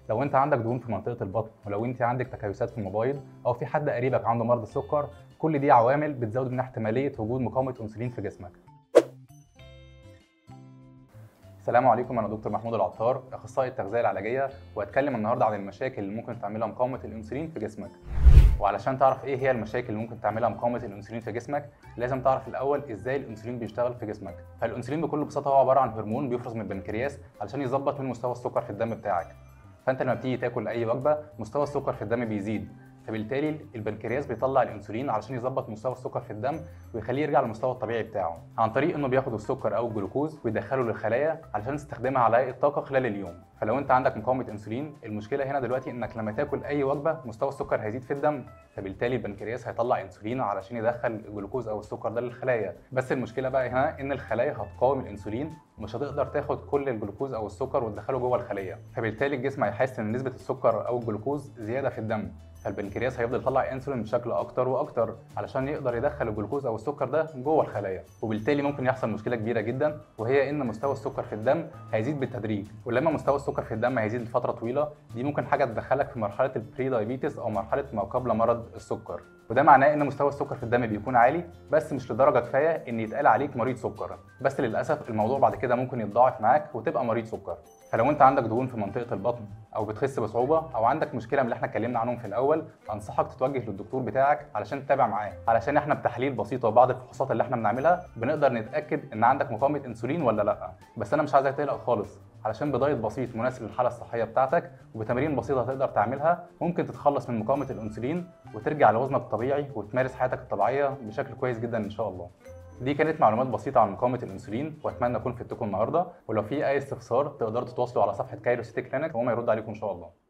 لو انت عندك دهون في منطقه البطن ولو انت عندك تكيسات في المبايض او في حد قريبك عنده مرض السكر كل دي عوامل بتزود من احتماليه وجود مقاومه انسولين في جسمك السلام عليكم انا دكتور محمود العطار اخصائي التغذيه العلاجيه وهتكلم النهارده عن المشاكل اللي ممكن تعملها مقاومه الانسولين في جسمك وعلشان تعرف ايه هي المشاكل اللي ممكن تعملها مقاومه الانسولين في جسمك لازم تعرف الاول ازاي الانسولين بيشتغل في جسمك فالانسولين بكل بساطه هو عباره عن هرمون بيفرز من البنكرياس علشان يظبط من مستوى السكر في الدم بتاعك فانت لما بتيجي تاكل اي وجبه مستوى السكر في الدم بيزيد فبالتالي البنكرياس بيطلع الانسولين علشان يظبط مستوى السكر في الدم ويخليه يرجع للمستوى الطبيعي بتاعه عن طريق انه بياخد السكر او الجلوكوز ويدخله للخلايا علشان تستخدمها على هيئه طاقه خلال اليوم فلو انت عندك مقاومه انسولين المشكله هنا دلوقتي انك لما تاكل اي وجبه مستوى السكر هيزيد في الدم فبالتالي البنكرياس هيطلع انسولين علشان يدخل الجلوكوز او السكر ده للخلايا بس المشكله بقى هنا ان الخلايا هتقاوم الانسولين ومش هتقدر تاخد كل الجلوكوز او السكر وتدخله جوه الخليه فبالتالي الجسم هيحس ان نسبه السكر او الجلوكوز زياده في الدم فالبنكرياس هيفضل يطلع انسولين بشكل اكتر واكتر علشان يقدر يدخل الجلوكوز او السكر ده جوه الخلايا وبالتالي ممكن يحصل مشكله كبيره جدا وهي ان مستوى السكر في الدم هيزيد بالتدريج ولما مستوى السكر في الدم هيزيد لفتره طويله دي ممكن حاجه تدخلك في مرحله البري دايابيتس او مرحله ما قبل مرض السكر وده معناه ان مستوى السكر في الدم بيكون عالي بس مش لدرجه كفايه ان يتقال عليك مريض سكر بس للاسف الموضوع بعد كده ممكن يتضاعف معاك وتبقى مريض سكر فلو انت عندك دهون في منطقه البطن او بتخس بصعوبه او عندك مشكله من اللي احنا اتكلمنا عنهم في الاول انصحك تتوجه للدكتور بتاعك علشان تتابع معاه علشان احنا بتحاليل بسيطه وبعض الفحوصات اللي احنا بنعملها بنقدر نتاكد ان عندك مقاومه انسولين ولا لا بس انا مش عايزك تقلق خالص علشان بدايت بسيط مناسب للحاله الصحيه بتاعتك وبتمارين بسيطه تقدر تعملها ممكن تتخلص من مقاومه الانسولين وترجع لوزنك الطبيعي وتمارس حياتك الطبيعيه بشكل كويس جدا ان شاء الله دي كانت معلومات بسيطة عن مقاومة الأنسولين وأتمنى أكون فدتكم النهاردة ولو في أي استفسار تقدروا تتواصلوا على صفحة كايرو سيتي كلينك وهم يرد عليكم إن شاء الله